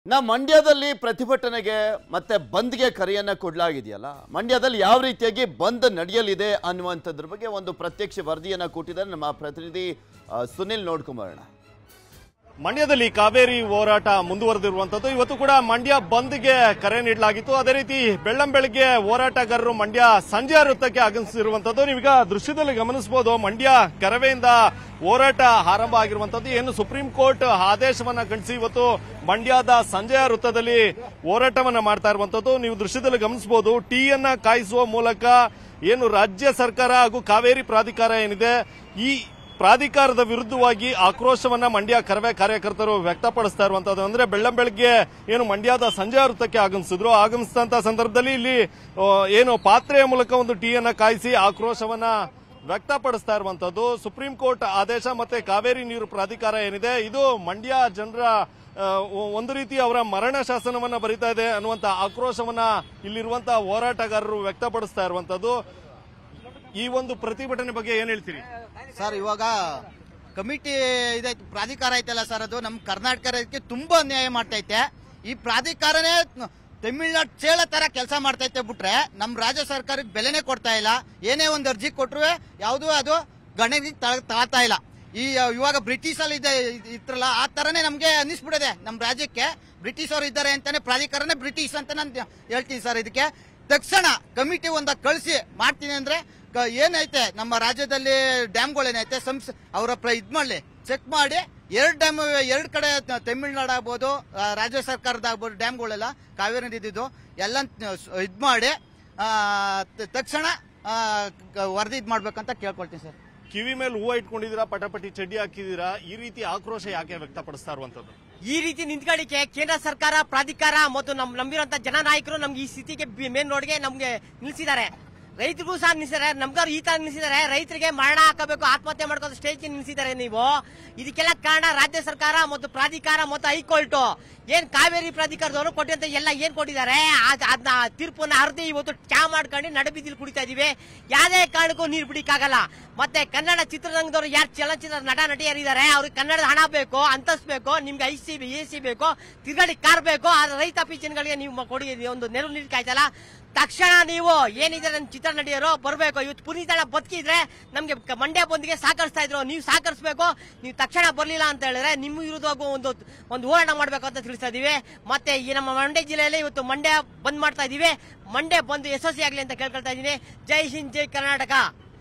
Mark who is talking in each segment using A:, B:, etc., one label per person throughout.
A: ನಾ ಮಂಡ್ಯದಲ್ಲಿ ಪ್ರತಿಭಟನೆಗೆ ಮತ್ತೆ ಬಂದ್ಗೆ ಕರೆಯನ್ನ ಕೊಡಲಾಗಿದೆಯಲ್ಲ ಮಂಡ್ಯದಲ್ಲಿ ಯಾವ ರೀತಿಯಾಗಿ ಬಂದ್ ನಡೆಯಲಿದೆ ಅನ್ನುವಂಥದ್ರ ಬಗ್ಗೆ ಒಂದು ಪ್ರತ್ಯಕ್ಷ ವರದಿಯನ್ನ ಕೊಟ್ಟಿದ್ದಾರೆ ನಮ್ಮ ಪ್ರತಿನಿಧಿ ಆ, ಸುನಿಲ್ ನೋಡ್ಕೊಂಬರೋಣ
B: ಮಂಡ್ಯದಲ್ಲಿ ಕಾವೇರಿ ಹೋರಾಟ ಮುಂದುವರೆದಿರುವಂತದ್ದು ಇವತ್ತು ಕೂಡ ಮಂಡ್ಯ ಬಂದ್ಗೆ ಕರೆ ನೀಡಲಾಗಿತ್ತು ಅದೇ ರೀತಿ ಬೆಳ್ಳಂ ಬೆಳಗ್ಗೆ ಹೋರಾಟಗಾರರು ಮಂಡ್ಯ ಸಂಜೆ ವೃತ್ತಕ್ಕೆ ಆಗಮಿಸಿರುವಂತದ್ದು ನೀವೀಗ ದೃಶ್ಯದಲ್ಲಿ ಗಮನಿಸಬಹುದು ಮಂಡ್ಯ ಕರವೆಯಿಂದ ಹೋರಾಟ ಆರಂಭ ಆಗಿರುವಂತದ್ದು ಏನು ಸುಪ್ರೀಂ ಕೋರ್ಟ್ ಆದೇಶವನ್ನ ಖಂಡಿಸಿ ಇವತ್ತು ಮಂಡ್ಯದ ಸಂಜಯ ವೃತ್ತದಲ್ಲಿ ಹೋರಾಟವನ್ನ ಮಾಡ್ತಾ ಇರುವಂತದ್ದು ನೀವು ದೃಶ್ಯದಲ್ಲಿ ಗಮನಿಸಬಹುದು ಟೀಯನ್ನ ಕಾಯಿಸುವ ಮೂಲಕ ಏನು ರಾಜ್ಯ ಸರ್ಕಾರ ಹಾಗೂ ಕಾವೇರಿ ಪ್ರಾಧಿಕಾರ ಏನಿದೆ ಈ ಪ್ರಾಧಿಕಾರದ ವಿರುದ್ಧವಾಗಿ ಆಕ್ರೋಶವನ್ನ ಮಂಡ್ಯ ಕರವೇ ಕಾರ್ಯಕರ್ತರು ವ್ಯಕ್ತಪಡಿಸ್ತಾ ಇರುವಂತದ್ದು ಅಂದ್ರೆ ಬೆಳ್ಳಂ ಬೆಳಗ್ಗೆ ಏನು ಮಂಡ್ಯದ ಸಂಜೆ ವೃತ್ತಕ್ಕೆ ಆಗಮಿಸಿದ್ರು ಆಗಮಿಸಿದಂತ ಸಂದರ್ಭದಲ್ಲಿ ಇಲ್ಲಿ ಆ, ಏನು ಪಾತ್ರೆಯ ಮೂಲಕ ಒಂದು ಟೀಯನ್ನ ಕಾಯಿಸಿ ಆಕ್ರೋಶವನ್ನ ವ್ಯಕ್ತಪಡಿಸ್ತಾ ಇರುವಂತದ್ದು ಸುಪ್ರೀಂ ಕೋರ್ಟ್ ಆದೇಶ ಮತ್ತೆ ಕಾವೇರಿ ನೀರು ಪ್ರಾಧಿಕಾರ ಏನಿದೆ ಇದು ಮಂಡ್ಯ ಜನರ ಆ, ಒಂದು ರೀತಿ ಅವರ ಮರಣ ಶಾಸನವನ್ನ ಬರಿತಾ ಇದೆ ಅನ್ನುವಂತ ಆಕ್ರೋಶವನ್ನ ಇಲ್ಲಿರುವಂತಹ ಹೋರಾಟಗಾರರು ವ್ಯಕ್ತಪಡಿಸ್ತಾ ಇರುವಂತದ್ದು ಈ ಒಂದು ಪ್ರತಿಭಟನೆ ಬಗ್ಗೆ ಏನ್ ಹೇಳ್ತೀರಿ
C: ಸರ್ ಇವಾಗ ಕಮಿಟಿ ಇದೈತೆ ಪ್ರಾಧಿಕಾರ ಐತಲ್ಲ ಸರ್ ಅದು ನಮ್ಮ ಕರ್ನಾಟಕಕ್ಕೆ ತುಂಬಾ ಅನ್ಯಾಯ ಮಾಡ್ತೈತೆ ಈ ಪ್ರಾಧಿಕಾರನೇ ತಮಿಳ್ನಾಡು ಚೇಳ ತರ ಕೆಲಸ ಮಾಡ್ತೈತೆ ಬಿಟ್ರೆ ನಮ್ಮ ರಾಜ್ಯ ಸರ್ಕಾರಕ್ಕೆ ಬೆಲೆನೇ ಕೊಡ್ತಾ ಇಲ್ಲ ಏನೇ ಒಂದು ಅರ್ಜಿ ಕೊಟ್ರು ಯಾವುದು ಅದು ಗಣನೆಗೆ ತಗೊಳ್ತಾ ಇಲ್ಲ ಈ ಇವಾಗ ಬ್ರಿಟಿಷ್ ಅಲ್ಲಿ ಇದೆ ಇತ್ರಲ್ಲ ಆ ತರನೇ ನಮ್ಗೆ ಅನ್ನಿಸ್ಬಿಡದೆ ನಮ್ಮ ರಾಜ್ಯಕ್ಕೆ ಬ್ರಿಟಿಷ್ ಅವರು ಇದ್ದಾರೆ ಅಂತಾನೆ ಪ್ರಾಧಿಕಾರನೇ ಬ್ರಿಟಿಷ್ ಅಂತ ನಾನು ಹೇಳ್ತೀನಿ ಸರ್ ಇದಕ್ಕೆ ತಕ್ಷಣ ಕಮಿಟಿ ಒಂದ ಕಳಿಸಿ ಮಾಡ್ತೀನಿ ಅಂದ್ರೆ ಕ- ಏನೈತೆ ನಮ್ಮ ರಾಜ್ಯದಲ್ಲಿ ಡ್ಯಾಮ್ಗಳೇನೈತೆ ಸಂಸ್ ಅವರ ಪ್ರ ಇದ್ ಮಾಡ್ಲಿ ಚೆಕ್ ಮಾಡಿ ಎರಡ್ ಡ್ಯಾಮ್ ಎರಡ್ ಕಡೆ ತ- ತಮಿಳ್ನಾಡು ಆಗ್ಬೋದು ಆ, ರಾಜ್ಯ ಸರ್ಕಾರದ ಆಗ್ಬೋದು ಡ್ಯಾಮ್ಗಳೆಲ್ಲ ಕಾವೇರಿ ನದಿದ್ದು ಎಲ್ಲ ಇದ್ ಮಾಡಿ ಆ, ತ- ತಕ್ಷಣ ಆ, ಕ- ವರದಿ ಇದ್ ಮಾಡ್ಬೇಕಂತ ಕೇಳ್ಕೊಳ್ತೀನಿ ಸರ್
B: ಕಿವಿ ಮೇಲೆ ಹೂವು ಇಟ್ಕೊಂಡಿದ್ದೀರಾ ಪಟಪಟಿ ಚಡ್ಡಿ ಹಾಕಿದ್ದೀರಾ ಈ ರೀತಿ ಆಕ್ರೋಶ ಯಾಕೆ ವ್ಯಕ್ತಪಡಿಸ್ತಾ ಇರುವಂತದ್ದು
D: ಈ ರೀತಿ ನಿಂತ್ಕೊಳ್ಳಿಕ್ಕೆ ಕೇಂದ್ರ ಸರ್ಕಾರ ಪ್ರಾಧಿಕಾರ ಮತ್ತು ನಮ್ ನಂಬಿರುವಂತ ಜನನಾಯಕರು ನಮ್ಗೆ ಈ ಸ್ಥಿತಿಗೆ ಮೇನ್ ರೋಡ್ಗೆ ನಮ್ಗೆ ನಿಲ್ಸಿದ್ದಾರೆ ರೈತರಿಗೂ ಸಹ ನಿಲ್ಸಿದ್ದಾರೆ ನಮ್ಗಾರು ಈ ತರ ನಿಲ್ಸಿದ್ದಾರೆ ರೈತರಿಗೆ ಮರಣ ಹಾಕಬೇಕು ಆತ್ಮಹತ್ಯೆ ಮಾಡ್ಕೊಂಡು ಸ್ಟೇಜ್ ನಿಲ್ಸಿದ್ದಾರೆ ನೀವು ಇದಕ್ಕೆಲ್ಲ ಕಾರಣ ರಾಜ್ಯ ಸರ್ಕಾರ ಮತ್ತು ಪ್ರಾಧಿಕಾರ ಮತ್ತು ಹೈಕೋರ್ಟ್ ಏನ್ ಕಾವೇರಿ ಪ್ರಾಧಿಕಾರದವರು ಕೊಟ್ಟಿರಂತ ಎಲ್ಲ ಏನ್ ಕೊಟ್ಟಿದ್ದಾರೆ ಅದ್- ಅದನ್ನ ತೀರ್ಪನ್ನ ಹರಿದು ಇವತ್ತು ಚಾ ಮಾಡ್ಕೊಂಡು ನಡುಬಿದ್ದಿಲ್ ಕುಡಿತಾ ಇದೀವಿ ಯಾವುದೇ ಕಾರಣಕ್ಕೂ ನೀರು ಬಿಡಿಕ್ಕಾಗಲ್ಲ ಮತ್ತೆ ಕನ್ನಡ ಚಿತ್ರರಂಗದವರು ಯಾರು ಚಲನಚಿತ್ರ ನಟ ನಟಿಯರಿದ್ದಾರೆ ಅವ್ರಿಗೆ ಕನ್ನಡದ ಹಣ ಬೇಕು ಅಂತಸ್ ಬೇಕು ನಿಮ್ಗೆ ಐ ಸಿ ಎ ಸಿ ಬೇಕು ತಿರ್ಗಡಿ ಕಾರ್ ಬೇಕು ಆದ್ರೆ ರೈತ ಪಿಂಚಣಿಗಳಿಗೆ ನೀವು ಕೊಡಿ ಒಂದು ನೆರವು ನೀಡಕ್ಕೆ ಆಯ್ತಲ್ಲ ತಕ್ಷಣ ನೀವು ಏನಿದೆ ನನ್ನ ಚಿತ್ರ ನಟಿಯರು ಬರಬೇಕು ಇವತ್ತು ಪುನೀತಳ ಬದುಕಿದ್ರೆ ನಮ್ಗೆ ಕ- ಮಂಡ್ಯ ಬಂದಿಗೆ ಸಹಕರಿಸ್ತಾ ಇದ್ರು ನೀವು ಸಹಕರಿಸಬೇಕು ನೀವು ತಕ್ಷಣ ಬರ್ಲಿಲ್ಲ ಅಂತ ಹೇಳಿದ್ರೆ ನಿಮ್ಮ ವಿರುದ್ಧವಾಗೂ ಒಂದು ಒಂದು ಹೋರಾಟ ಮಾಡಬೇಕು ಅಂತ ತಿಳಿಸ್ತಾ ಇದೀವಿ ಮತ್ತೆ ಈ ನಮ್ಮ ಮಂಡ್ಯ ಜಿಲ್ಲೆಯಲ್ಲಿ ಇವತ್ತು ಮಂಡ್ಯ ಬಂದ್ ಮಾಡ್ತಾ ಇದೀವಿ ಮಂಡ್ಯ ಬಂದು ಯಶಸ್ವಿ ಆಗ್ಲಿ ಅಂತ ಕೇಳ್ಕೊಳ್ತಾ ಇದೀನಿ ಜೈ ಹಿಂದ್ ಜೈ ಕರ್ನಾಟಕ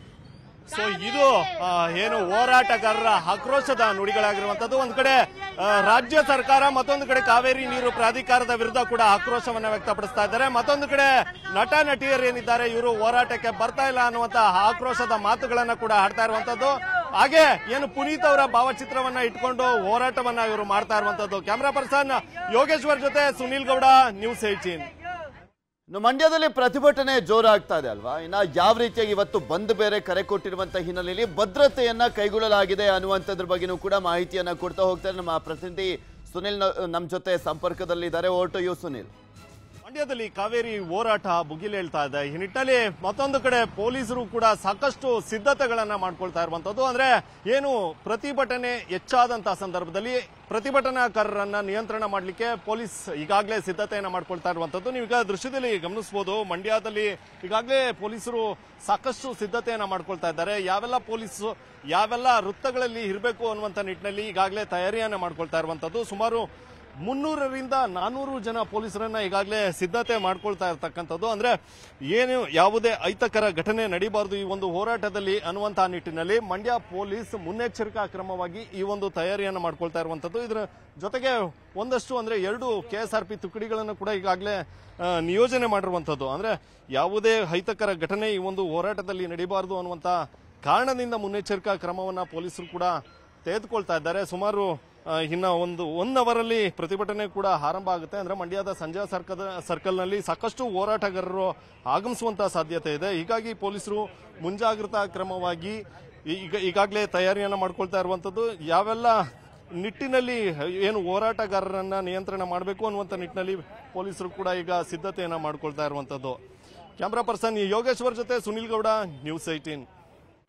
B: ಸೊ ಇದು ಆ, ಏನು ಹೋರಾಟಗಾರರ ಆಕ್ರೋಶದ ನುಡಿಗಳಾಗಿರುವಂತದ್ದು ಒಂದ್ ಕಡೆ ಆ, ರಾಜ್ಯ ಸರ್ಕಾರ ಮತ್ತೊಂದು ಕಡೆ ಕಾವೇರಿ ನೀರು ಪ್ರಾಧಿಕಾರದ ವಿರುದ್ಧ ಕೂಡ ಆಕ್ರೋಶವನ್ನ ವ್ಯಕ್ತಪಡಿಸ್ತಾ ಇದ್ದಾರೆ ಮತ್ತೊಂದು ಕಡೆ ನಟ ನಟಿಯರು ಏನಿದ್ದಾರೆ ಇವರು ಹೋರಾಟಕ್ಕೆ ಬರ್ತಾ ಇಲ್ಲ ಅನ್ನುವಂತ ಆಕ್ರೋಶದ ಮಾತುಗಳನ್ನ ಕೂಡ ಆಡ್ತಾ ಇರುವಂತದ್ದು ಹಾಗೆ ಏನು ಪುನೀತ್ ಅವರ ಭಾವಚಿತ್ರವನ್ನ ಇಟ್ಕೊಂಡು ಹೋರಾಟವನ್ನ ಇವರು ಮಾಡ್ತಾ ಇರುವಂತದ್ದು ಕ್ಯಾಮರಾ ಪರ್ಸನ್ ಯೋಗೇಶ್ವರ್ ಜೊತೆ ಸುನೀಲ್ ಗೌಡ ನ್ಯೂಸ್ ಏಟೀನ್
A: ಇನ್ನು ಮಂಡ್ಯದಲ್ಲಿ ಪ್ರತಿಭಟನೆ ಜೋರಾಗ್ತಾ ಇದೆ ಅಲ್ವಾ ಇನ್ನ ಯಾವ ರೀತಿಯಾಗಿ ಇವತ್ತು ಬಂದ್ ಬೇರೆ ಕರೆ ಕೊಟ್ಟಿರುವಂತ ಹಿನ್ನೆಲೆಯಲ್ಲಿ ಭದ್ರತೆಯನ್ನ ಕೈಗೊಳ್ಳಲಾಗಿದೆ ಅನ್ನುವಂಥದ್ರ ಬಗ್ಗೆನೂ ಕೂಡ ಮಾಹಿತಿಯನ್ನ ಕೊಡ್ತಾ ಹೋಗ್ತಾರೆ ನಮ್ಮ ಪ್ರತಿನಿಧಿ ಸುನಿಲ್ ನ- ನಮ್ ಜೊತೆ ಸಂಪರ್ಕದಲ್ಲಿದ್ದಾರೆ ಓಟು ಯು ಸುನಿಲ್
B: ಮಂಡ್ಯದಲ್ಲಿ ಕಾವೇರಿ ಹೋರಾಟ ಭುಗಿಲೇಳ್ತಾ ಇದೆ ಈ ನಿಟ್ಟಿನಲ್ಲಿ ಮತ್ತೊಂದು ಕಡೆ ಪೊಲೀಸರು ಕೂಡ ಸಾಕಷ್ಟು ಸಿದ್ಧತೆಗಳನ್ನ ಮಾಡ್ಕೊಳ್ತಾ ಇರುವಂತದ್ದು ಅಂದ್ರೆ ಏನು ಪ್ರತಿಭಟನೆ ಹೆಚ್ಚಾದಂತಹ ಸಂದರ್ಭದಲ್ಲಿ ಪ್ರತಿಭಟನಾಕಾರರನ್ನ ನಿಯಂತ್ರಣ ಮಾಡಲಿಕ್ಕೆ ಪೊಲೀಸ್ ಈಗಾಗಲೇ ಸಿದ್ಧತೆಯನ್ನ ಮಾಡ್ಕೊಳ್ತಾ ಇರುವಂತದ್ದು ನೀವು ಈಗ ದೃಶ್ಯದಲ್ಲಿ ಗಮನಿಸಬಹುದು ಮಂಡ್ಯದಲ್ಲಿ ಈಗಾಗಲೇ ಪೊಲೀಸರು ಸಾಕಷ್ಟು ಸಿದ್ಧತೆಯನ್ನ ಮಾಡ್ಕೊಳ್ತಾ ಇದ್ದಾರೆ ಯಾವೆಲ್ಲ ಪೊಲೀಸ್ ಯಾವೆಲ್ಲ ವೃತ್ತಗಳಲ್ಲಿ ಇರಬೇಕು ಅನ್ನುವಂತ ನಿಟ್ಟಿನಲ್ಲಿ ಈಗಾಗಲೇ ತಯಾರಿಯನ್ನ ಮಾಡ್ಕೊಳ್ತಾ ಇರುವಂತದ್ದು ಸುಮಾರು ಮುನ್ನೂರರಿಂದ ನಾನೂರು ಜನ ಪೊಲೀಸರನ್ನ ಈಗಾಗಲೇ ಸಿದ್ಧತೆ ಮಾಡ್ಕೊಳ್ತಾ ಇರ್ತಕ್ಕಂಥದ್ದು ಅಂದ್ರೆ ಏನು ಯಾವುದೇ ಅಹಿತಕರ ಘಟನೆ ನಡೀಬಾರದು ಈ ಒಂದು ಹೋರಾಟದಲ್ಲಿ ಅನ್ನುವಂತಹ ನಿಟ್ಟಿನಲ್ಲಿ ಮಂಡ್ಯ ಪೊಲೀಸ್ ಮುನ್ನೆಚ್ಚರಿಕಾ ಕ್ರಮವಾಗಿ ಈ ಒಂದು ತಯಾರಿಯನ್ನು ಮಾಡ್ಕೊಳ್ತಾ ಇರುವಂತದ್ದು ಇದರ ಜೊತೆಗೆ ಒಂದಷ್ಟು ಅಂದ್ರೆ ಎರಡು ಕೆಎಸ್ಆರ್ಪಿ ತುಕಡಿಗಳನ್ನು ಕೂಡ ಈಗಾಗಲೇ ಆ, ನಿಯೋಜನೆ ಮಾಡಿರುವಂತದ್ದು ಅಂದ್ರೆ ಯಾವುದೇ ಅಹಿತಕರ ಘಟನೆ ಈ ಒಂದು ಹೋರಾಟದಲ್ಲಿ ನಡೀಬಾರದು ಅನ್ನುವಂತ ಕಾರಣದಿಂದ ಮುನ್ನೆಚ್ಚರಿಕಾ ಕ್ರಮವನ್ನ ಪೊಲೀಸರು ಕೂಡ ತೆಗೆದುಕೊಳ್ತಾ ಇದ್ದಾರೆ ಸುಮಾರು ಆ, ಇನ್ನ ಒಂದು ಒನ್ ಅವರಲ್ಲಿ ಪ್ರತಿಭಟನೆ ಕೂಡ ಆರಂಭ ಆಗುತ್ತೆ ಅಂದ್ರೆ ಮಂಡ್ಯದ ಸಂಜಯ ಸರ್ಕಲ್ ಸರ್ಕಲ್ನಲ್ಲಿ ಸಾಕಷ್ಟು ಹೋರಾಟಗಾರರು ಆಗಮಿಸುವಂತಹ ಸಾಧ್ಯತೆ ಇದೆ ಹೀಗಾಗಿ ಪೊಲೀಸರು ಮುಂಜಾಗ್ರತಾ ಕ್ರಮವಾಗಿ ಈಗ ಈಗಾಗಲೇ ತಯಾರಿಯನ್ನ ಮಾಡ್ಕೊಳ್ತಾ ಇರುವಂತದ್ದು ಯಾವೆಲ್ಲ ನಿಟ್ಟಿನಲ್ಲಿ ಏನು ಹೋರಾಟಗಾರರನ್ನ ನಿಯಂತ್ರಣ ಮಾಡಬೇಕು ಅನ್ನುವಂಥ ನಿಟ್ಟಿನಲ್ಲಿ ಪೊಲೀಸರು ಕೂಡ ಈಗ ಸಿದ್ಧತೆಯನ್ನ ಮಾಡ್ಕೊಳ್ತಾ ಇರುವಂತದ್ದು ಕ್ಯಾಮ್ರಾ ಪರ್ಸನ್ ಯೋಗೇಶ್ವರ್ ಜೊತೆ ಸುನಿಲ್ ಗೌಡ ನ್ಯೂಸ್ ಏಟೀನ್